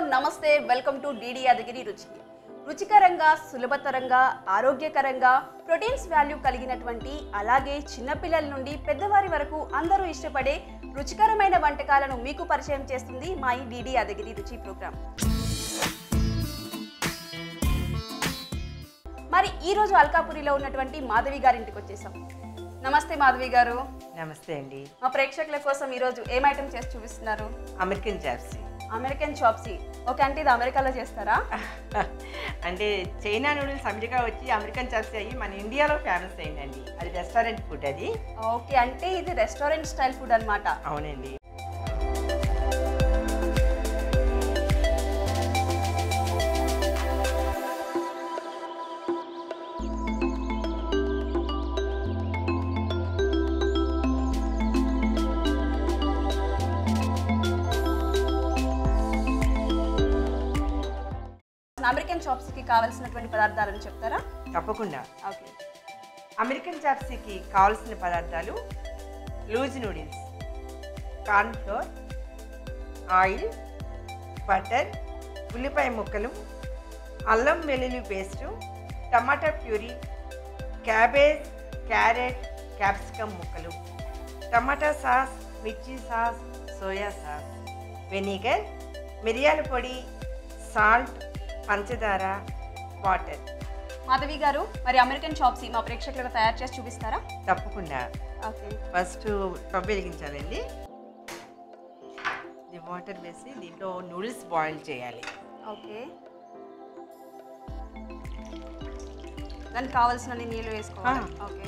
నమస్తే welcome to DD Yadagiri రుచి రుచికరంగా సులభతరంగా ఆరోగ్యకరంగా ప్రోటీన్స్ వాల్యూ కలిగినటువంటి అలాగే చిన్నపిల్లల నుండి పెద్దవారి వరకు అందరూ ఇష్టపడే రుచికరమైన వంటకాలను మీకు పరిచయం చేస్తుంది మా ఈ డిడి యాదగిరి రుచి ప్రోగ్రాం మరి ఈ రోజు అల్కాపురిలో ఉన్నటువంటి మాధవి గారింటికి వచ్చేసాం నమస్తే మాధవి గారు నమస్తే అండి మా ప్రేక్షకుల కోసం ఈరోజు ఏం ఐటమ్ చేసి చూపిస్తున్నారు American chop suey American chop suey okay అంటే ఇది అమెరికాలో చేస్తారా అంటే చైనా నూడిల్స్ అమెరికా వచ్చి అమెరికన్ చాప్సీ అయ్యి మన ఇండియాలో ఫేమస్ అయిందండి అది రెస్టారెంట్ ఫుడ్ అది ఓకే అంటే ఇది రెస్టారెంట్ స్టైల్ ఫుడ్ అన్నమాట అవునండి అమెరికన్ చాప్స్కి కావాల్సినటువంటి పదార్థాలను చెప్తారా తప్పకుండా ఓకే అమెరికన్ చాప్సీకి కావాల్సిన పదార్థాలు loose noodles corn flour oil butter ఉల్లిపాయ ముక్కలు అల్లం వెల్లుల్లి paste tomato puree cabbage carrot capsicum ముక్కలు టమాటా సాస్ మిర్చి సాస్ సోయా సాస్ వెనిగర్ మిరియాల పొడి సాల్ట్ పంచదార వాటర్ మాధవి గారు మరి అమెరికన్ చాప్సీ మా ప్రేక్షకులకు తయారు చేసి చూపిస్తారా తప్పకుండా ఓకే ఫస్ట్ స్టవ్ వెలిగించాలండి ఇది వాటర్ వేసి దీంట్లో నూడిల్స్ బాయిల్ చేయాలి ఓకే దానికి కావాల్సిన నీళ్ళు వేసుకోవాలి ఆ. ఓకే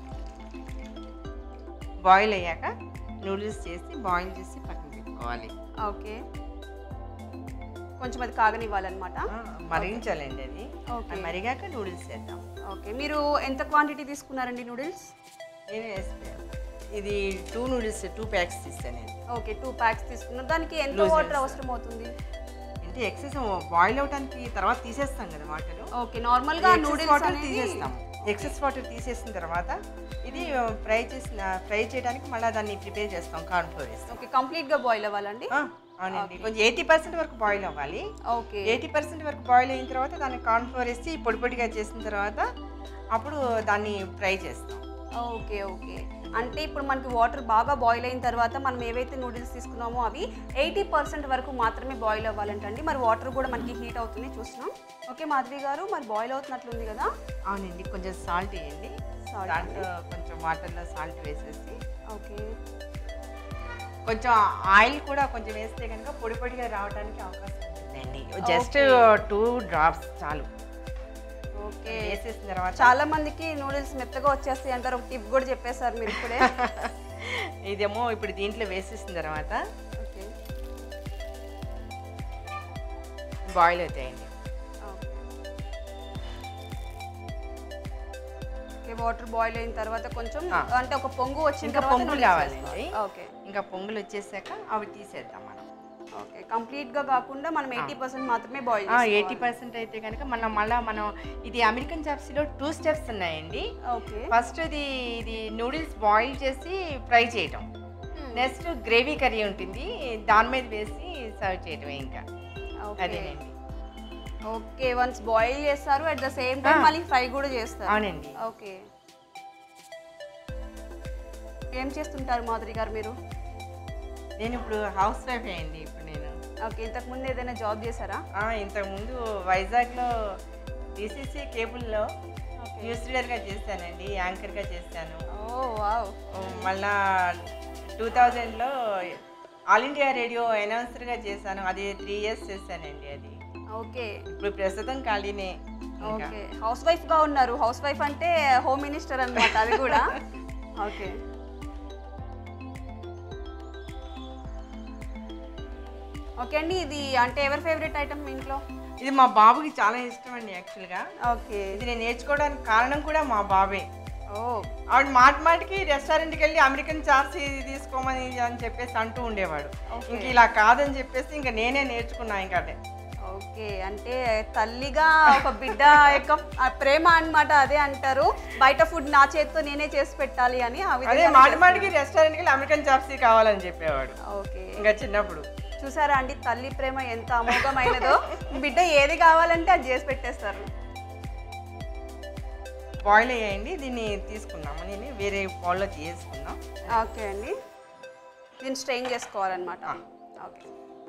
బాయిల్ అయ్యాక నూడిల్స్ చేసి బాయిల్ చేసి పక్కన పెట్టుకోవాలి ఓకే కొంచెం అది కాగనివ్వాలన్నమాట ఆ, మరిగించాలండి అది ఓకే. అది మరిగాక నూడిల్స్ చేద్దాం ఓకే మీరు ఎంత క్వాంటిటీ తీసుకున్నారండి నూడిల్స్ నేను వేస్తాను ఇది టూ నూడిల్స్ టూ ప్యాక్స్ తీస్తాను నేను ఓకే టూ ప్యాక్స్ తీసుకున్నారు దానికి ఎంత Loose వాటర్ వేస్తా. అవసరం అవుతుంది అంటే ఎక్సెస్ బాయిల్ అవడానికి తర్వాత తీసేస్తాం కదా వాటర్ ఓకే నార్మల్ గా నూడిల్స్ వాటర్ అనేది తీసేస్తాం ఎక్సెస్ వాటర్ తీసేసిన తర్వాత ఇది ఫ్రై చేసిన ఫ్రై చేయడానికి మళ్ళీ దాన్ని ప్రిపేర్ చేస్తాం కార్న్ ఫ్లోర్ వేస్తాం ఓకే కంప్లీట్ గా బాయిల్ అవ్వాలండి ఆ, అవునండి కొంచెం ఎయిటీ పర్సెంట్ వరకు బాయిల్ అవ్వాలి ఓకే ఎయిటీ పర్సెంట్ వరకు బాయిల్ అయిన తర్వాత దాన్ని కార్న్ ఫ్లోర్ వేసి పొడి పొడిగా చేసిన తర్వాత అప్పుడు దాన్ని ఫ్రై చేస్తాం ఓకే ఓకే అంటే ఇప్పుడు మనకి వాటర్ బాగా బాయిల్ అయిన తర్వాత మనం ఏవైతే నూడిల్స్ తీసుకున్నామో అవి ఎయిటీ పర్సెంట్ వరకు మాత్రమే బాయిల్ అవ్వాలంటండి మరి వాటర్ కూడా మనకి హీట్ అవుతుంది చూస్తున్నాం ఓకే మాధవి గారు మరి బాయిల్ అవుతున్నట్లుంది కదా అవునండి కొంచెం సాల్ట్ వేయండి Salt దాంట్లో కొంచెం వాటర్లో సాల్ట్ వేసేసి ఓకే కొంచెం ఆయిల్ కూడా కొంచెం వేస్తే కనుక పొడి పొడిగా రావడానికి అవకాశం ఉంటుందండి జస్ట్ టూ డ్రాప్స్ చాలు ఓకే వేసేసిన తర్వాత చాలా మందికి నూడిల్స్ మెత్తగా వచ్చేస్తాయి అంటారు ఒక టిప్ కూడా చెప్పేశారు మీరు ఇప్పుడే ఇదేమో ఇప్పుడు దీంట్లో వేసేసిన తర్వాత ఓకే బాయిల్ అవుతాయండి ఓకే వాటర్ బాయిల్ అయిన తర్వాత కొంచెం ఆ. అంటే ఒక పొంగు వచ్చిన ఇంకా తర్వాత పొంగులు noodles రావాలండి. వేసుకోవాలి. ఓకే ఇంకా పొంగులు వచ్చేసాక అవి తీసేద్దాం మనం ఓకే కంప్లీట్ గా కాకుండా మనం ఎయిటీ పర్సెంట్ మాత్రమే బాయిల్ ఎయిటీ పర్సెంట్ అయితే కనుక మనం మళ్ళీ మనం ఇది అమెరికన్ చాప్సీలో టూ స్టెప్స్ ఉన్నాయండి ఓకే ఫస్ట్ ఇది ఇది నూడిల్స్ బాయిల్ చేసి ఫ్రై చేయటం నెక్స్ట్ గ్రేవీ కర్రీ ఉంటుంది దాని మీద వేసి సర్వ్ చేయటమే ఇంకా ఓకే అదేనండి ఓకే వన్స్ బాయిల్ చేస్తారు అట్ ద సేమ్ టైం ఆ. మళ్ళీ ఫ్రై కూడా చేస్తారు అవునండి ఓకే ఏం చేస్తుంటారు మాధురి గారు మీరు నేను ఇప్పుడు హౌస్ వైఫ్ అయ్యండి ఇప్పుడు నేను ఓకే ఇంతకు ముందు ఏదైనా జాబ్ చేశారా ఆ, ఇంతకుముందు వైజాగ్లో డిసిసి కేబుల్లో ఓకే న్యూస్ రీడర్గా చేశానండి యాంకర్గా చేశాను ఓ వావ్ మళ్ళా టూ థౌజండ్లో ఆల్ ఇండియా రేడియో అనౌన్సర్గా చేశాను అది త్రీ ఇయర్స్ చేశానండి అది ఓకే ఇప్పుడు ప్రస్తుతం ఖాళీనే ఇంకా ఓకే హౌస్ వైఫ్ గా ఉన్నారు హౌస్ వైఫ్ అంటే హోమ్ మినిస్టర్ అన్నమాట అది కూడా ఓకే ఓకే అండి ఇది అంటే ఎవరి ఫేవరెట్ ఐటమ్ మీ ఇంట్లో ఇది మా బాబుకి చాలా ఇష్టం అండి యాక్చువల్గా ఓకే ఇది నేను నేర్చుకోవడానికి కారణం కూడా మా బాబే ఓ ఆవిడ మాట మాటికి రెస్టారెంట్కి వెళ్ళి అమెరికన్ చాప్స్ ఇది తీసుకోమని అని చెప్పేసి అంటూ ఉండేవాడు Okay. ఇంక ఇలా కాదని చెప్పేసి ఇంకా నేనే నేర్చుకున్నా ఇంకా అదే ఓకే అంటే తల్లిగా ఒక బిడ్డ యొక్క ఆ ప్రేమ అన్నమాట అదే అంటారు బయట ఫుడ్ నా చేతితో నేనే చేసి పెట్టాలి అని ఆ అదే విధంగా మాటి మాటికి రెస్టారెంట్కి వెళ్ళి అమెరికన్ చాప్స్ కావాలని చెప్పేవాడు ఓకే ఇంకా చిన్నప్పుడు చూసారా అండి తల్లి ప్రేమ ఎంత అమోఘమైనదో బిడ్డ ఏది కావాలంటే అది చేసి పెట్టేస్తారు బాయిల్ అయ్యాయండి దీన్ని తీసుకుందాము నేను వేరే బౌల్లో చేసుకుందాం ఓకే అండి దీన్ని స్ట్రెయిన్ చేసుకోవాలన్నమాట ఆ. ఓకే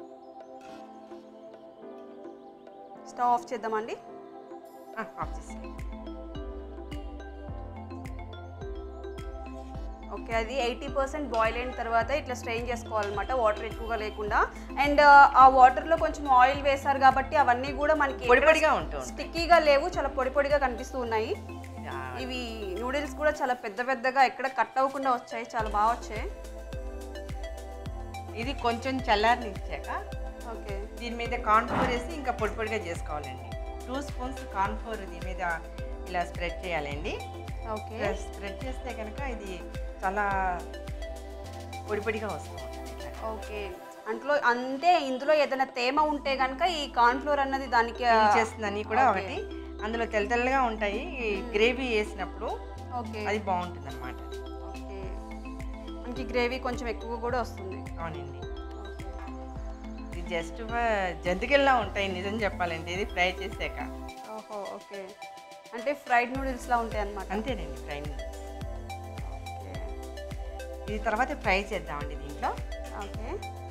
స్టవ్ ఆఫ్ చేద్దామండి ఆ, ఆఫ్ చేసేయండి ఓకే అది ఎయిటీ పర్సెంట్ బాయిల్ అయిన తర్వాత ఇట్లా స్ట్రెయిన్ చేసుకోవాలన్నమాట వాటర్ ఎక్కువగా లేకుండా అండ్ ఆ వాటర్లో కొంచెం ఆయిల్ వేశారు కాబట్టి అవన్నీ కూడా మనకి పొడి పొడిగా ఉంటుంది స్టిక్కీగా లేవు చాలా పొడి పొడిగా కనిపిస్తూ ఉన్నాయి ఆ, ఇవి నూడిల్స్ కూడా చాలా పెద్ద పెద్దగా ఎక్కడ కట్ అవ్వకుండా వచ్చాయి చాలా బాగా వచ్చాయి ఇది కొంచెం చల్లారనిచ్చాక ఓకే దీని మీద కార్న్ఫ్లోర్ వేసి ఇంకా పొడి పొడిగా చేసుకోవాలండి టూ స్పూన్స్ కార్న్ఫ్లోర్ దీని మీద ఇలా స్ప్రెడ్ చేయాలండి ఓకే ఇలా స్ప్రెడ్ చేస్తే కనుక ఇది చాలా పొడి పొడిగా వస్తుంది ఇట్లా. ఓకే అంట్లో అంటే ఇందులో ఏదైనా తేమ ఉంటే కనుక ఈ కార్న్ఫ్లోర్ అన్నది దానికి ఆ, ఇది చేస్తుందని కూడా ఓకే. ఒకటి అందులో తెల్ల తెల్లగా ఉంటాయి గ్రేవీ వేసినప్పుడు ఓకే అది బాగుంటుంది అనమాట ఓకే మనకి గ్రేవీ కొంచెం ఎక్కువ కూడా వస్తుంది అవునండి ఇది జస్ట్ జంతికల్లా ఉంటాయి నిజం చెప్పాలంటే ఇది ఫ్రై చేసాక ఓహో ఓకే అంటే ఫ్రైడ్ నూడిల్స్లా ఉంటాయి అన్నమాట అంతేనండి ఫ్రై నూడిల్స్ ఓకే ఇది తర్వాత ఫ్రై చేద్దామండి దీంట్లో ఓకే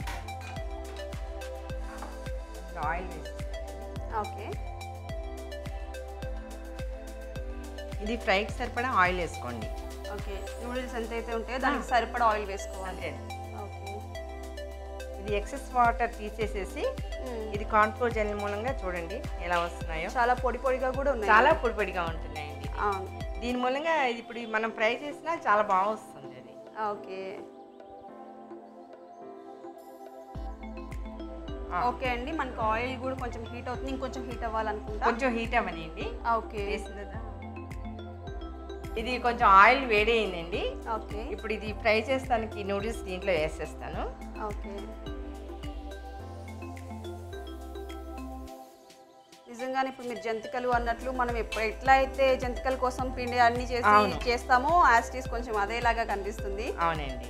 ఆయిల్ వేసి ఓకే ఇది ఫ్రైకి సరిపడా ఆయిల్ వేసుకోండి ఓకే నూడిల్స్ ఎంతైతే ఉంటాయో దానికి సరిపడా ఆయిల్ వేసుకోవాలి అంతే ఓకే ఇది ఎక్సెస్ వాటర్ తీసేసేసి మ్మ్. ఇది కార్న్ఫ్లోర్ జెల్ మూలంగా చూడండి ఎలా వస్తున్నాయో చాలా పొడి పొడిగా కూడా ఉన్నాయి చాలా పొడి పొడిగా ఉంటున్నాయండి ఇది. అవును దీని మూలంగా ఇది ఇప్పుడు మనం ఫ్రై చేసినా చాలా బాగా వస్తుంది అది ఓకే ఆ, ఓకే అండి మనకి ఆయిల్ కూడా కొంచెం హీట్ అవుతుంది ఇంకొంచెం హీట్ అవ్వాలనుకుంటా కొంచెం హీట్ అవ్వనియండి ఓకే వేసిందా ఇది కొంచెం ఆయిల్ వేడి అయిందండి ఓకే ఇప్పుడు ఇది ఫ్రై చేస్తానికి నూడిల్స్ దీంట్లో వేసేస్తాను ఓకే నిజంగానే ఇప్పుడు మీరు జంతికలు అన్నట్లు మనం ఎప్పుడు ఎట్లా అయితే జంతికల కోసం పిండి అన్ని చేసి అవును. చేస్తామో యాస్టీస్ కొంచెం అదేలాగా కనిపిస్తుంది అవునండి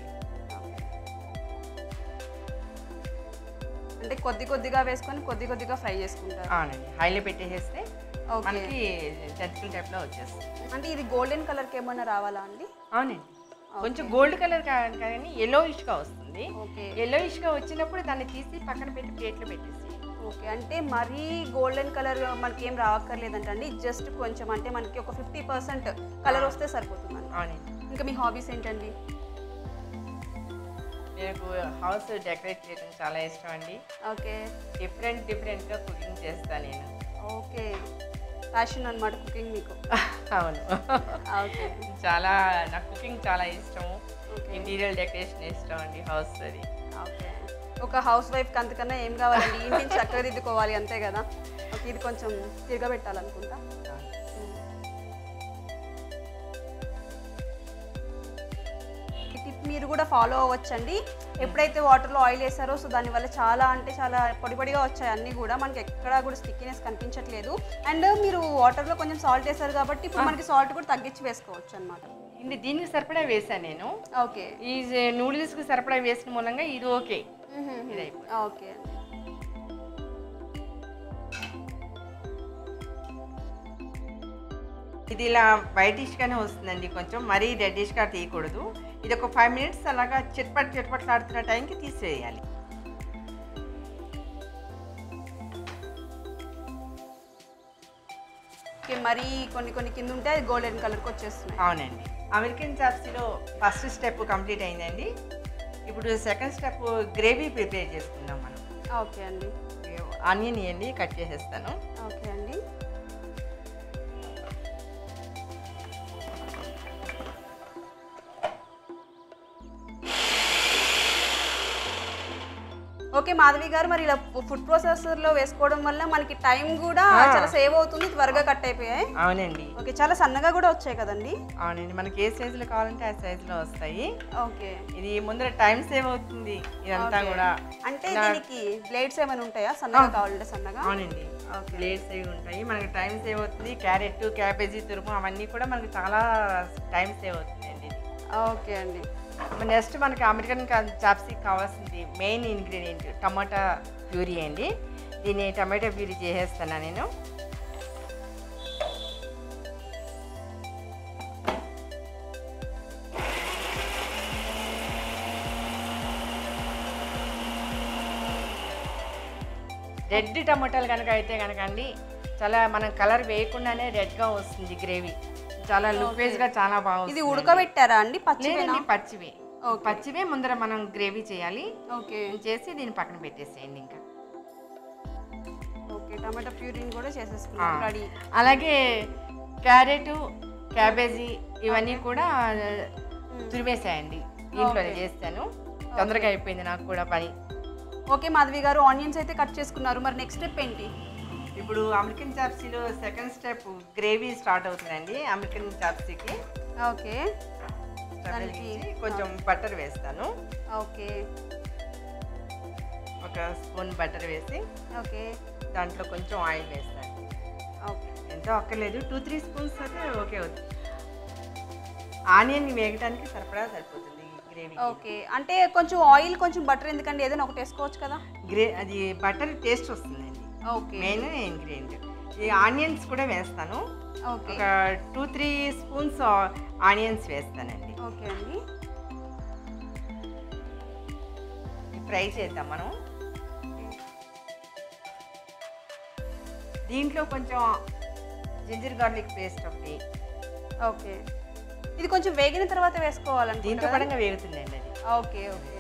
అంటే కొద్ది కొద్దిగా వేసుకొని కొద్ది కొద్దిగా ఫ్రై చేసుకుంటారు అవునండి హైలో పెట్టేసేస్తే ఓకే మనకి జంతికల టైప్లో వచ్చేస్తుంది అంటే ఇది గోల్డెన్ కలర్కి ఏమైనా రావాలా అండి అవునండి కొంచెం గోల్డ్ కలర్ కానీ ఎల్లోయిష్గా వస్తుంది ఓకే ఎల్లోయిష్గా వచ్చినప్పుడు దాన్ని తీసి పక్కన పెట్టి ప్లేట్లో పెట్టేసి ఓకే అంటే మరీ గోల్డెన్ కలర్ మనకి ఏం రావక్కర్లేదంటండి జస్ట్ కొంచెం అంటే మనకి ఒక ఫిఫ్టీ పర్సెంట్ కలర్ వస్తే సరిపోతుందండి అవునండి ఇంకా మీ హాబీస్ ఏంటండి నాకు హౌస్ డెకరేట్ చేయడం చాలా ఇష్టం అండి ఓకే డిఫరెంట్ డిఫరెంట్గా కుకింగ్ చేస్తాను నేను ఓకే ప్యాషన్ అనమాట కుకింగ్ మీకు అవును ఓకే చాలా నాకు కుకింగ్ చాలా ఇష్టము ఓకే ఇంటీరియర్ డెకరేషన్ ఇష్టం అండి హౌస్ అది ఓకే ఒక హౌస్ వైఫ్కి అంతకన్నా ఏం కావాలండి ఇంటిని చక్కదిద్దుకోవాలి అంతే కదా ఓకే ఇది కొంచెం తిరగబెట్టాలనుకుంటా ఈ టిప్ మీరు కూడా ఫాలో అవ్వచ్చండి ఎప్పుడైతే వాటర్లో ఆయిల్ వేసారో సో దానివల్ల చాలా అంటే చాలా పొడి పొడిగా వచ్చాయి అన్నీ కూడా మనకి ఎక్కడా కూడా స్టిక్కినెస్ కనిపించట్లేదు అండ్ మీరు వాటర్లో కొంచెం సాల్ట్ వేసారు కాబట్టి ఇప్పుడు మనకి సాల్ట్ కూడా తగ్గించి వేసుకోవచ్చు అనమాట ఇది దీనికి సరిపడా వేసాను నేను ఓకే ఈ నూడిల్స్కి సరిపడా వేసిన మూలంగా ఇది ఓకే ఇది అయిపోయింది. ఓకే అండి ఇది ఇలా వైటిష్గానే వస్తుందండి కొంచెం మరీ రెడ్డిష్గా తీయకూడదు ఇది ఒక ఫైవ్ మినిట్స్ అలాగా చిట్పట్ చిట్పట్లాడుతున్న టైంకి తీసేయాలి ఓకే మరి కొన్ని కొన్ని కింద ఉంటే అది గోల్డెన్ కలర్కి వచ్చేస్తున్నాయి అవునండి అమెరికన్ చాప్స్లో ఫస్ట్ స్టెప్ కంప్లీట్ అయిందండి ఇప్పుడు సెకండ్ స్టెప్ గ్రేవీ ప్రిపేర్ చేసుకుందాం మనం ఓకే అండి ఆనియన్ ఇవ్వండి కట్ చేసేస్తాను ఓకే అండి ఓకే మాధవి గారు మరి ఇలా ఫుడ్ ప్రాసెసర్ లో వేసుకోవడం వల్ల మనకి టైం కూడా ఆ. చాలా సేవ్ అవుతుంది త్వరగా కట్ అయిపోయాయి అవునండి ఓకే చాలా సన్నగా కూడా వచ్చాయి కదండి అవునండి మనకి ఏ సైజులో కావాలంటే ఆ సైజులో వస్తాయి ఓకే ఇది ముందర టైం సేవ్ అవుతుంది ఇదంతా ఓకే. కూడా అంటే ఇలా- దీనికి బ్లేడ్స్ ఏమైనా ఉంటాయా సన్నగా కావాలంటే సన్నగా అవునండి ఓకే ప్లేట్స్ అవి ఉంటాయి మనకి టైం సేవ్ అవుతుంది క్యారెట్ క్యాబేజీ తురుము అవన్నీ కూడా మనకి చాలా టైం సేవ్ అవుతుందండి ఇది ఓకే అండి నెక్స్ట్ మనకి అమెరికన్ చాప్స్టిక్ కావాల్సింది మెయిన్ ఇంగ్రీడియంట్ టమాటా ప్యూరీ అండి దీన్ని టమాటా ప్యూరీ చేసేస్తాను నేను రెడ్ టమాటాలు కనుక అయితే కనుక అండి చాలా మనం కలర్ వేయకుండానే రెడ్గా వస్తుంది గ్రేవీ చాలా లుక్వేజ్గా చాలా బాగుంది ఇది ఉడకబెట్టారా అండి పచ్చివేనా లేదండి పచ్చివే Okay. పచ్చివే ముందర మనం గ్రేవీ చేయాలి ఓకే చేసి దీన్ని పక్కన పెట్టేసేయండి ఇంకా ఓకే టమాటా ప్యూరీని కూడా చేసేసుకున్నాం ఆ. రెడీ అలాగే క్యారెట్ క్యాబేజీ ఇవన్నీ కూడా తురివేసాయండి దీంట్లోనే Okay. చేస్తాను తొందరగా అయిపోయింది నాకు కూడా పని ఓకే మాధవి గారు ఆనియన్స్ అయితే కట్ చేసుకున్నారు మరి నెక్స్ట్ స్టెప్ ఏంటి ఇప్పుడు అమెరికన్ చాప్సీలో సెకండ్ స్టెప్ గ్రేవీ స్టార్ట్ అవుతుందండి అమెరికన్ చాప్సీకి ఓకే స్టవ్ దానికి- వెలిగించి కొంచెం బటర్ వేస్తాను ఓకే ఒక స్పూన్ బటర్ వేసి ఓకే దాంట్లో కొంచెం ఆయిల్ వేస్తాను ఓకే ఎంతో అక్కర్లేదు టూ త్రీ స్పూన్స్ అయితే ఓకే అవుతుంది ఆనియన్ వేగడానికి సరిపడా సరిపోతుంది గ్రేవీ ఓకే అంటే కొంచెం ఆయిల్ కొంచెం బటర్ ఎందుకండి ఏదైనా ఒకటి వేసుకోవచ్చు కదా గ్రే అది బటర్ టేస్ట్ వస్తుందండి ఓకే మెయిన్ ఇంగ్రీడియంట్ ఈ ఆనియన్స్ కూడా వేస్తాను ఓకే ఒక టూ త్రీ స్పూన్స్ ఆనియన్స్ వేస్తానండి ఓకే అండి ఫ్రై చేద్దాం మనం దీంట్లో కొంచెం జింజర్ గార్లిక్ పేస్ట్ ఒకటి ఓకే ఇది కొంచెం వేగిన తర్వాత దీంతో వేసుకోవాలంటే పడంగా వేగుతుందండి అది ఓకే ఓకే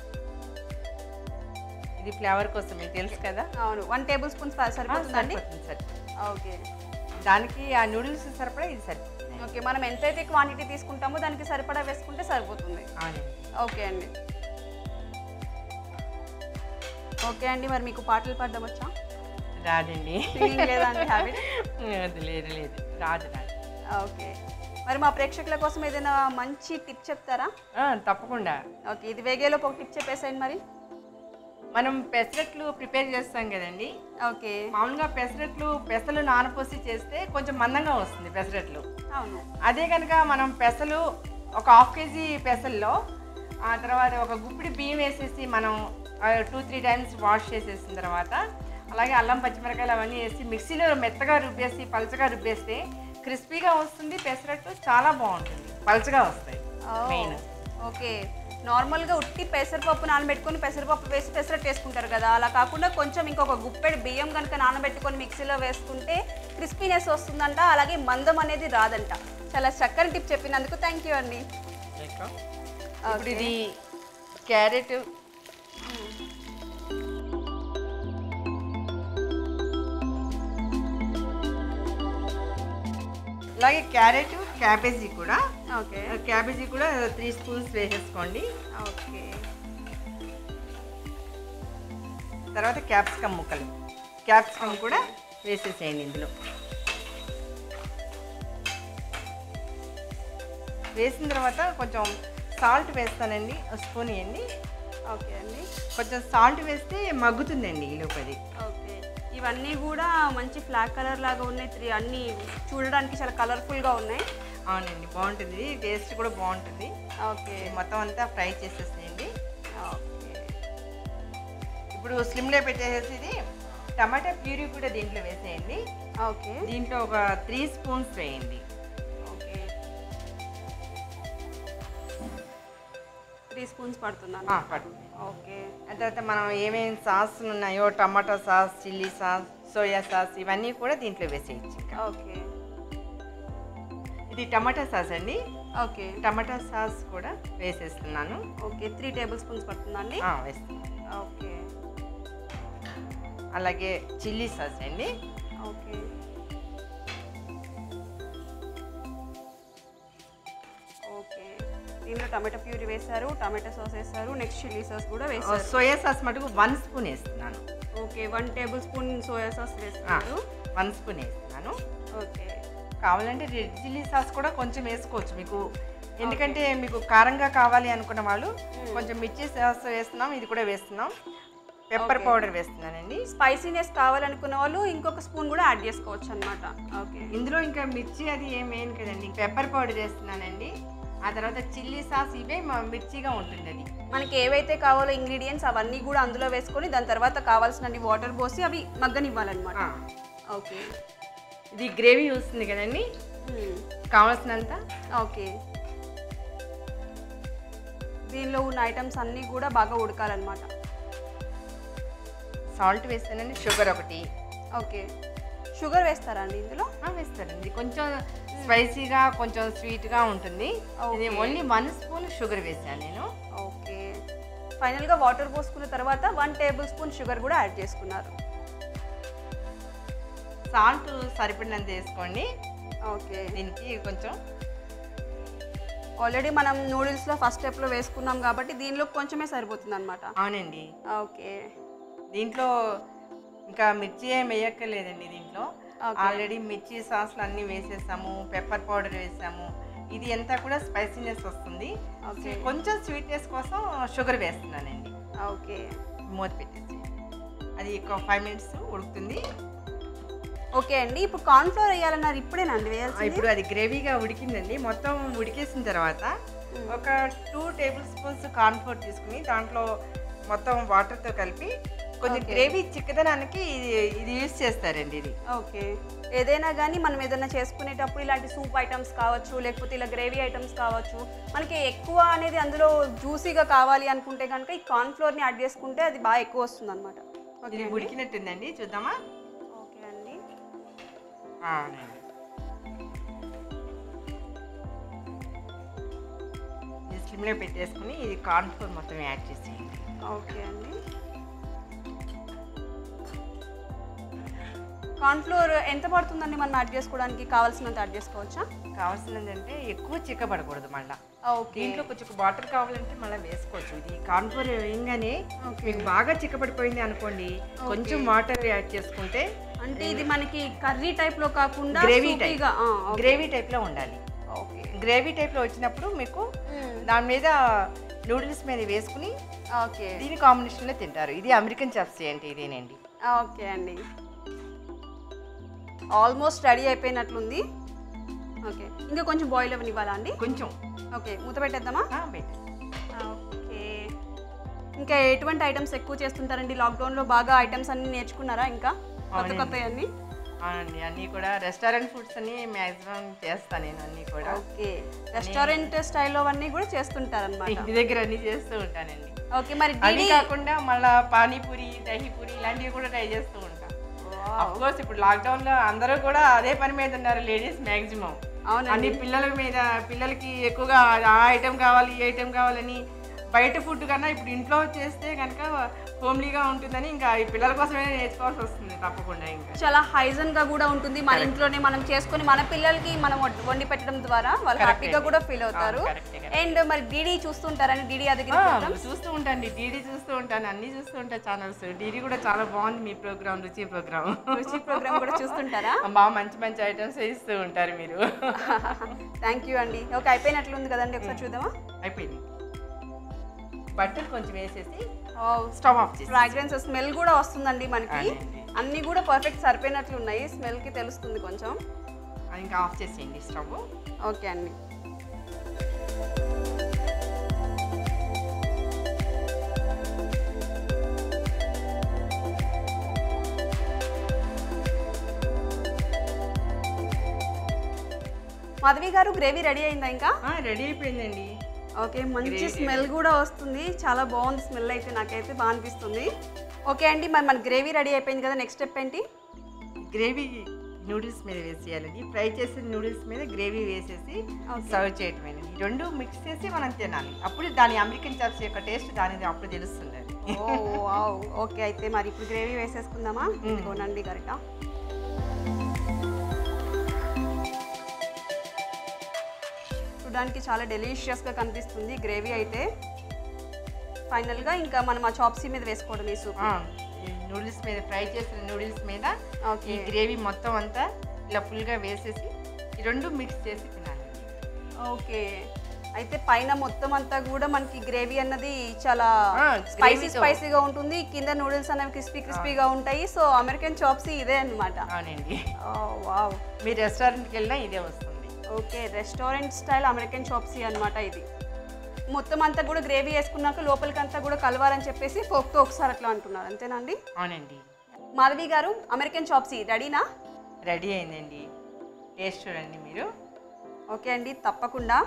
ఇది ఫ్లేవర్ కోసం మీకు తెలుసు కదా అవును వన్ టేబుల్ స్పూన్ సరిపోతుందండి సరిపోతుంది సరిపోతుంది ఓకే దానికి ఆ నూడిల్స్ సరిపడా ఇది సరిపోతుంది ఓకే మనం ఎంతైతే క్వాంటిటీ తీసుకుంటామో దానికి సరిపడా వేసుకుంటే సరిపోతుంది అవునండి ఓకే అండి ఓకే అండి మరి మీకు పాటలు పాడడం వచ్చా రాదండి సింగింగ్ లేదా అండి హ్యాబిట్ అది లేదు లేదు రాదు రాదు ఓకే మరి మా ప్రేక్షకుల కోసం ఏదైనా మంచి టిప్ చెప్తారా ఆ, తప్పకుండా ఓకే ఇది వేగేలోపు ఒక టిప్ చెప్పేసేయండి మరి మనం పెసరట్లు ప్రిపేర్ చేస్తాం కదండి ఓకే మామూలుగా పెసరట్లు పెసలు నానపోసి చేస్తే కొంచెం మందంగా వస్తుంది పెసరట్లు అవును అదే కనుక మనం పెసలు ఒక హాఫ్ కేజీ పెసల్లో ఆ తర్వాత ఒక గుప్పిడి బియ్యం వేసేసి మనం టూ త్రీ టైమ్స్ వాష్ చేసేసిన తర్వాత అలాగే అల్లం పచ్చిమిరకాయలు అవన్నీ వేసి మిక్సీలో మెత్తగా రుబ్బేసి పలచగా రుబ్బేస్తే క్రిస్పీగా వస్తుంది పెసరట్టు చాలా బాగుంటుంది పలచగా వస్తాయి మెయిన్ ఓకే నార్మల్గా ఉట్టి పెసరపప్పు నానబెట్టుకొని పెసరపప్పు వేసి పెసరట్టు వేసుకుంటారు కదా అలా కాకుండా కొంచెం ఇంకొక గుప్పెడు బియ్యం కనుక నానబెట్టుకొని మిక్సీలో వేసుకుంటే క్రిస్పీనెస్ వస్తుందంట అలాగే మందం అనేది రాదంట చాలా చక్కని టిప్ చెప్పినందుకు థ్యాంక్ యూ అండి ఇప్పుడు ఇది క్యారెట్ అలాగే క్యారెట్ క్యాబేజీ కూడా ఓకే క్యాబేజీ కూడా త్రీ స్పూన్స్ వేసేసుకోండి ఓకే తర్వాత క్యాప్సికమ్ ముక్కలు క్యాప్సికమ్ కూడా వేసేసేయండి ఇందులో వేసిన తర్వాత కొంచెం సాల్ట్ వేస్తానండి ఒక స్పూన్ ఇవ్వండి ఓకే అండి కొంచెం సాల్ట్ వేస్తే మగ్గుతుందండి ఈ లోపది ఓకే ఇవన్నీ కూడా మంచి ఫ్లాగ్ కలర్ లాగా ఉన్నాయి త్రీ అన్నీ చూడడానికి చాలా కలర్ఫుల్గా ఉన్నాయి అవునండి బాగుంటుంది టేస్ట్ కూడా బాగుంటుంది ఓకే ఇది మొత్తం అంతా ఫ్రై చేసేసేయండి ఓకే ఇప్పుడు స్లిమ్లో పెట్టేసేసి ఇది టమాటా ప్యూరీ కూడా దీంట్లో వేసేయండి ఓకే దీంట్లో ఒక త్రీ స్పూన్స్ వేయండి ఓకే త్రీ స్పూన్స్ పడుతున్నాను ఆ, పడుతుంది ఓకే ఆ తర్వాత మనం ఏమేమి సాస్లు ఉన్నాయో tomato sauce chilli sauce soya sauce ఇవన్నీ కూడా దీంట్లో వేసేయచ్చు ఇంకా ఓకే ఇది టమాటా సాస్ అండి ఓకే టమాటా సాస్ కూడా వేసేస్తున్నాను ఓకే త్రీ టేబుల్ స్పూన్స్ పడుతుందండి ఆ, వేస్తున్నాను ఓకే అలాగే చిల్లీ సాస్ అండి ఓకే ఓకే దీనిలో టమాటో ప్యూరీ వేశారు టమాటో సాస్ వేశారు నెక్స్ట్ చిల్లీ సాస్ కూడా వేశారు సోయా సాస్ మటుకు వన్ స్పూన్ వేస్తున్నాను okay one tablespoon soya sauce వేస్తున్నారు వన్ స్పూన్ వేస్తున్నాను ఓకే కావాలంటే రెడ్ చిల్లీ సాస్ కూడా కొంచెం వేసుకోవచ్చు మీకు ఎందుకంటే మీకు కారంగా కావాలి అనుకున్న వాళ్ళు కొంచెం మిర్చి సాస్ వేస్తున్నాం ఇది కూడా వేస్తున్నాం పెప్పర్ పౌడర్ వేస్తున్నానండి స్పైసీనెస్ కావాలనుకున్న వాళ్ళు ఇంకొక స్పూన్ కూడా యాడ్ చేసుకోవచ్చు అనమాట ఓకే ఇందులో ఇంకా మిర్చి అది ఏం వేయను కదండి పెప్పర్ పౌడర్ వేస్తున్నానండి ఆ తర్వాత చిల్లీ సాస్ ఇవే మ- మిర్చిగా ఉంటుంది అది మనకి ఏవైతే కావాలో ఇంగ్రీడియంట్స్ అవన్నీ కూడా అందులో వేసుకొని దాని తర్వాత కావాల్సినన్ని వాటర్ పోసి అవి మగ్గనివ్వాలన్నమాట ఆ, ఓకే ఇది గ్రేవీ వస్తుంది కదండి మ్మ్. కావాల్సినంత ఓకే దీనిలో ఉన్న ఐటమ్స్ అన్నీ కూడా బాగా ఉడకాలన్నమాట సాల్ట్ వేస్తానండి షుగర్ ఒకటి ఓకే షుగర్ వేస్తారా అండి ఇందులో ఆ, వేస్తానండి కొంచెం స్పైసీగా కొంచెం స్వీట్గా ఉంటుంది ఇది Okay. Only one spoon sugar వేసాను నేను ఓకే ఫైనల్గా వాటర్ పోసుకున్న తర్వాత వన్ టేబుల్ స్పూన్ షుగర్ కూడా యాడ్ చేసుకున్నారు సాల్ట్ సరిపడినంత వేసుకోండి ఓకే దీనికి కొంచెం ఆల్రెడీ మనం నూడిల్స్లో ఫస్ట్ స్టెప్లో వేసుకున్నాం కాబట్టి దీనిలో కొంచెమే సరిపోతుంది అనమాట అవునండి ఓకే దీంట్లో ఇంకా మిర్చి ఏం వేయక్కర్లేదండి దీంట్లో Okay. ఆల్రెడీ మిర్చి సాస్లు అన్నీ వేసేసాము పెప్పర్ పౌడర్ వేసాము ఇది అంతా కూడా స్పైసీనెస్ వస్తుంది Okay. కొంచెం స్వీట్నెస్ కోసం షుగర్ వేస్తున్నానండి ఓకే మూత పెట్టేసి అది ఒక ఫైవ్ మినిట్స్ ఉడుకుతుంది ఓకే అండి ఇప్పుడు కార్న్ఫ్లోర్ వేయాలన్నారు ఇప్పుడేనండి వేయాల్సింది ఇప్పుడు అది గ్రేవీగా ఉడికిందండి మొత్తం ఉడికేసిన తర్వాత ఒక టూ టేబుల్ స్పూన్స్ కార్న్ఫ్లోర్ తీసుకుని దాంట్లో మొత్తం వాటర్తో కలిపి కొంచెం Okay. గ్రేవీ చిక్కదనానికి ఇది ఇది యూస్ చేస్తారండి ఇది ఓకే ఏదైనా కానీ మనం ఏదైనా చేసుకునేటప్పుడు ఇలాంటి సూప్ ఐటమ్స్ కావచ్చు లేకపోతే ఇలా గ్రేవీ ఐటమ్స్ కావచ్చు మనకి ఎక్కువ అనేది అందులో జ్యూసీగా కావాలి అనుకుంటే కనుక ఈ కార్న్ఫ్లోర్ని యాడ్ చేసుకుంటే అది బాగా ఎక్కువ వస్తుంది అనమాట ఓకే ఇది అండి. ఉడికినట్టుందండి చూద్దామా ఓకే అండి అవునండి ఇది స్లిమ్లో పెట్టేసుకుని ఇది కార్న్ఫ్లోర్ మొత్తం యాడ్ చేసేయండి ఓకే అండి కార్న్ఫ్లోర్ ఎంత పడుతుందండి మనం యాడ్ చేసుకోవడానికి కావాల్సినంత యాడ్ చేసుకోవచ్చా కావాల్సింది అంటే ఎక్కువ చిక్కబడకూడదు మళ్ళీ ఓకే దీంట్లో కొంచెం వాటర్ కావాలంటే మళ్ళీ వేసుకోవచ్చు ఇది కార్న్ఫ్లోర్ వేయంగానే ఓకే మీకు బాగా చిక్కబడిపోయింది అనుకోండి కొంచెం వాటర్ యాడ్ చేసుకుంటే అంటే ఇది మనకి కర్రీ టైప్ లో కాకుండా గ్రేవీ సూపీగా, ఆ, ఓకే. గ్రేవీ టైప్లో ఉండాలి ఓకే గ్రేవీ టైప్లో వచ్చినప్పుడు మీకు మ్మ్. దాని మీద నూడిల్స్ మీద వేసుకుని ఓకే దీని కాంబినేషన్లో తింటారు ఇది అమెరికన్ చప్సీ అంటే ఇదేనండి ఓకే అండి ఆల్మోస్ట్ రెడీ అయిపోయినట్లుంది ఓకే ఇంకా కొంచెం బాయిల్ అవ్వనివ్వాలా అండి కొంచెం ఓకే మూత పెట్టేద్దామా ఆ, పెట్టు. ఓకే ఇంకా ఎటువంటి ఐటమ్స్ ఎక్కువ చేస్తుంటారండి లాక్డౌన్లో బాగా ఐటమ్స్ అన్ని నేర్చుకున్నారా ఇంకా కొత్త అవునండి. కొత్త అన్ని అవునండి అన్నీ కూడా రెస్టారెంట్ ఫుడ్స్ అన్ని మ్యాక్సిమం చేస్తాను నేను అన్నీ కూడా ఓకే రెస్టారెంట్ స్టైల్లో అవన్నీ కూడా చేస్తుంటారనమాట ఇంటి దగ్గర అన్నీ చేస్తూ ఉంటానండి ఓకే మరి అది డిడి కాకుండా మళ్ళా పానీపూరి దహీపూరి ఇలాంటివి కూడా ట్రై చేస్తూ ఉంటాను కోర్స్ ఇప్పుడు లాక్డౌన్ లో అందరూ కూడా అదే పని మీద ఉన్నారు లేడీస్ మాక్సిమం అవునండి అన్ని పిల్లల మీద పిల్లలకి ఎక్కువగా ఆ ఐటెం కావాలి ఈ ఐటెం కావాలని బయట ఫుడ్ కన్నా ఇప్పుడు ఇంట్లో చేస్తే కనుక హోమ్లీగా ఉంటుందని ఇంకా ఈ పిల్లల కోసమే నేర్చుకోవాల్సి వస్తుంది తప్పకుండా ఇంకా చాలా హైజన్ గా కూడా ఉంటుంది మన ఇంట్లోనే మనం చేసుకొని మన పిల్లలకి మనం వండి- వండి పెట్టడం ద్వారా వాళ్ళు Correct హ్యాపీగా అండి. కూడా ఫీల్ అవుతారు అవును, correct, correct. అండ్ మరి డీడీ చూస్తుంటారని డీడీ అది ఆ, చూస్తూ ఉంటాను డీడీ చూస్తూ ఉంటాను అన్ని చూస్తూ ఉంటాను ఛానల్స్ డీడీ కూడా చాలా బాగుంది మీ ప్రోగ్రామ్ రుచి ప్రోగ్రామ్ రుచి ప్రోగ్రామ్ కూడా చూస్తుంటారా బాగా మంచి మంచి ఐటమ్స్ ఇస్తూ ఉంటారు మీరు థ్యాంక్ యూ అండి ఓకే అయిపోయినట్లుంది కదండి ఒకసారి చూద్దామా అయిపోయింది బట్టర్ కొంచెం వేసేసి వావ్ స్టవ్ ఆఫ్ చేసి ఫ్రాగ్రెన్స్ స్మెల్ కూడా వస్తుందండి మనకి అవునండి. అన్నీ కూడా పర్ఫెక్ట్ సరిపోయినట్లు ఉన్నాయి స్మెల్ కి తెలుస్తుంది కొంచెం ఇంకా ఆఫ్ చేసేయండి స్టవ్ ఓకే అండి మాధవి గారు గ్రేవీ రెడీ అయిందా ఇంకా రెడీ అయిపోయిందండి ఓకే మంచి Gravy స్మెల్ కూడా వస్తుంది చాలా బాగుంది స్మెల్ అయితే నాకైతే బాగా అనిపిస్తుంది ఓకే అండి మరి మన గ్రేవీ రెడీ అయిపోయింది కదా నెక్స్ట్ స్టెప్ ఏంటి గ్రేవీ నూడిల్స్ మీద వేసేయాలండి ఫ్రై చేసిన నూడిల్స్ మీద గ్రేవీ వేసేసి Okay. సర్వ్ చేయటమేనండి ఈ రెండు మిక్స్ చేసి మనం తినాలి అప్పుడు దాని అమెరికన్ చాప్స్ యొక్క టేస్ట్ దానిది అప్పుడు తెలుస్తుంది అది. ఓ వావ్ ఓకే అయితే మరి ఇప్పుడు గ్రేవీ వేసేసుకుందామా ఇదిగోనండి గరిట చూడడానికి చాలా డెలిషియస్గా కనిపిస్తుంది గ్రేవీ అయితే ఫైనల్గా ఇంకా మనం ఆ చాప్సీ మీద వేసుకోవడం ఈ సూప్ ఆ, ఈ నూడిల్స్ మీద ఫ్రై చేసిన నూడిల్స్ మీద ఓకే ఈ గ్రేవీ మొత్తం అంతా ఇలా ఫుల్గా వేసేసి ఈ రెండు మిక్స్ చేసి తినాలి ఓకే అయితే పైన మొత్తం అంతా కూడా మనకి గ్రేవీ అన్నది చాలా ఆ, స్పైసీ gravy తో. స్పైసీగా ఉంటుంది కింద నూడిల్స్ అనేవి క్రిస్పీ క్రిస్పీగా ఉంటాయి సో అమెరికన్ చాప్సీ ఇదే అన్నమాట అవునండి వావ్ మీ రెస్టారెంట్కి వెళ్ళినా ఇదే వస్తుంది okay restaurant style American chop suey అన్నమాట ఇది మొత్తం అంతా కూడా గ్రేవీ వేసుకున్నాక లోపలికి అంతా కూడా కలవాలని చెప్పేసి ఫోక్తో ఒకసారి అట్లా అంటున్నారు అంతేనా అండి అవునండి మాధవి గారు అమెరికన్ చాప్సీ రెడీనా రెడీ అయిందండి టేస్ట్ చూడండి మీరు ఓకే అండి తప్పకుండా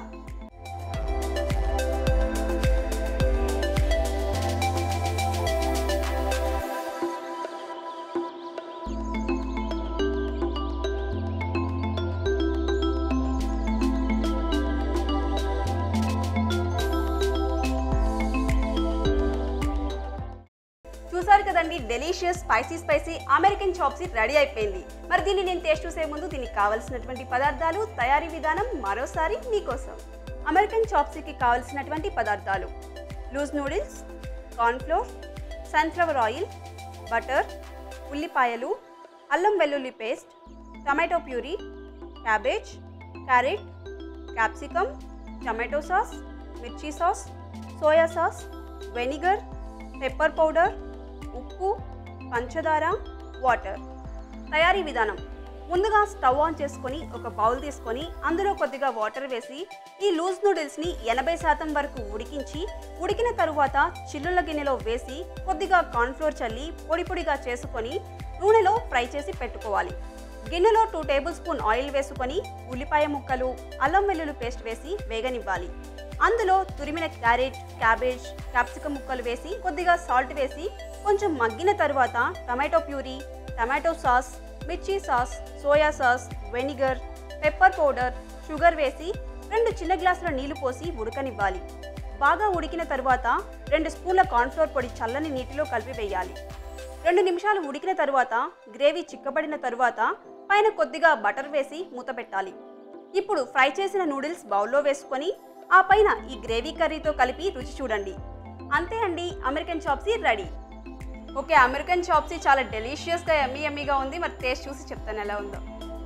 చూసారు కదండి delicious spicy spicy American chop suey ready అయిపోయింది మరి దీన్ని నేను టేస్ట్ చూసే ముందు దీనికి కావలసినటువంటి పదార్థాలు తయారీ విధానం మరోసారి మీకోసం అమెరికన్ చాప్సీకి కావలసినటువంటి పదార్థాలు loose noodles cornflour sunflower oil butter ఉల్లిపాయలు అల్లం వెల్లుల్లి paste tomato puree cabbage carrot capsicum tomato sauce మిర్చి sauce soya sauce vinegar pepper powder ఉప్పు పంచదార వాటర్ తయారీ విధానం ముందుగా స్టవ్ ఆన్ చేసుకొని ఒక బౌల్ తీసుకొని అందులో కొద్దిగా వాటర్ వేసి ఈ లూజ్ నూడిల్స్ని ఎనభై శాతం వరకు ఉడికించి ఉడికిన తరువాత చిల్లుల గిన్నెలో వేసి కొద్దిగా కార్న్ఫ్లోర్ చల్లి పొడి పొడిగా చేసుకొని నూనెలో ఫ్రై చేసి పెట్టుకోవాలి గిన్నెలో టూ టేబుల్ స్పూన్ ఆయిల్ వేసుకొని ఉల్లిపాయ ముక్కలు అల్లం వెల్లుల్లి పేస్ట్ వేసి వేగనివ్వాలి అందులో తురిమిన క్యారెట్ క్యాబేజ్ క్యాప్సికం ముక్కలు వేసి కొద్దిగా సాల్ట్ వేసి కొంచెం మగ్గిన తరువాత టమాటో ప్యూరీ టమాటో సాస్ మిర్చి sauce soya sauce vinegar pepper powder sugar వేసి రెండు చిన్న గ్లాసుల నీళ్లు పోసి ఉడకనివ్వాలి బాగా ఉడికిన తరువాత రెండు స్పూన్ల కార్న్ఫ్లోర్ పొడి చల్లని నీటిలో కలిపి వేయాలి రెండు నిమిషాలు ఉడికిన తరువాత గ్రేవీ చిక్కబడిన తరువాత పైన కొద్దిగా బటర్ వేసి మూత పెట్టాలి ఇప్పుడు ఫ్రై చేసిన నూడిల్స్ బౌల్లో వేసుకొని ఆ పైన ఈ గ్రేవీ కర్రీతో కలిపి రుచి చూడండి అంతే అండి American chop suey ready okay American chop suey చాలా డెలిషియస్గా ఎమ్మీ ఎమ్మీగా ఉంది మరి టేస్ట్ చూసి చెప్తాను ఎలా ఉందో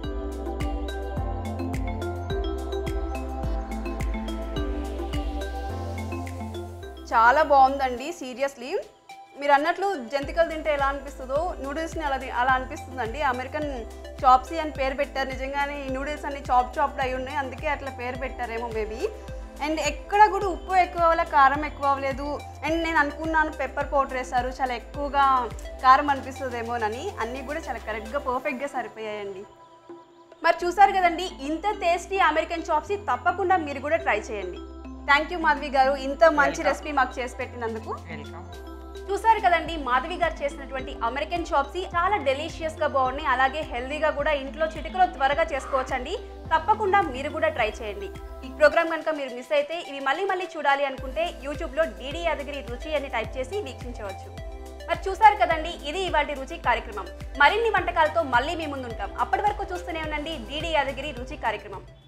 చాలా బాగుందండి సీరియస్లీ మీరు అన్నట్లు జంతికలు తింటే ఎలా అనిపిస్తుందో నూడిల్స్ని అలా తి- అలా అనిపిస్తుందండి అమెరికన్ చాప్సీ అని పేరు పెట్టారు నిజంగానే ఈ నూడిల్స్ అన్ని చాప్ చాప్డ్ అయి ఉన్నాయి అందుకే అట్లా పేరు పెట్టారేమో మేబీ అండ్ ఎక్కడ కూడా ఉప్పు ఎక్కువ అవ్వలే కారం ఎక్కువ అవ్వలేదు అండ్ నేను అనుకున్నాను పెప్పర్ పౌడర్ వేశారు చాలా ఎక్కువగా కారం అనిపిస్తుందేమోనని అన్నీ కూడా చాలా కరెక్ట్గా పర్ఫెక్ట్గా సరిపోయాయండి మరి చూసారు కదండి ఇంత టేస్టీ అమెరికన్ చాప్సీ తప్పకుండా మీరు కూడా ట్రై చేయండి థ్యాంక్ యూ మాధవి గారు ఇంత మంచి Welcome. రెసిపీ మాకు చేసి పెట్టినందుకు వెల్కమ్ చూసారు కదండి మాధవి గారు చేసినటువంటి అమెరికన్ చాప్సీ చాలా డెలిషియస్ గా బాగున్నాయి అలాగే హెల్దీగా కూడా ఇంట్లో చిటికలో త్వరగా చేసుకోవచ్చండి తప్పకుండా మీరు కూడా ట్రై చేయండి ఈ ప్రోగ్రామ్ కనుక మీరు మిస్ అయితే ఇవి మళ్ళీ మళ్ళీ చూడాలి అనుకుంటే యూట్యూబ్లో డీడీ యాదగిరి రుచి అని టైప్ చేసి వీక్షించవచ్చు మరి చూసారు కదండి ఇది ఇవాటి రుచి కార్యక్రమం మరిన్ని వంటకాలతో మళ్ళీ మీ ముందుంటాం అప్పటి వరకు చూస్తూనే ఉండండి డీడీ యాదగిరి రుచి కార్యక్రమం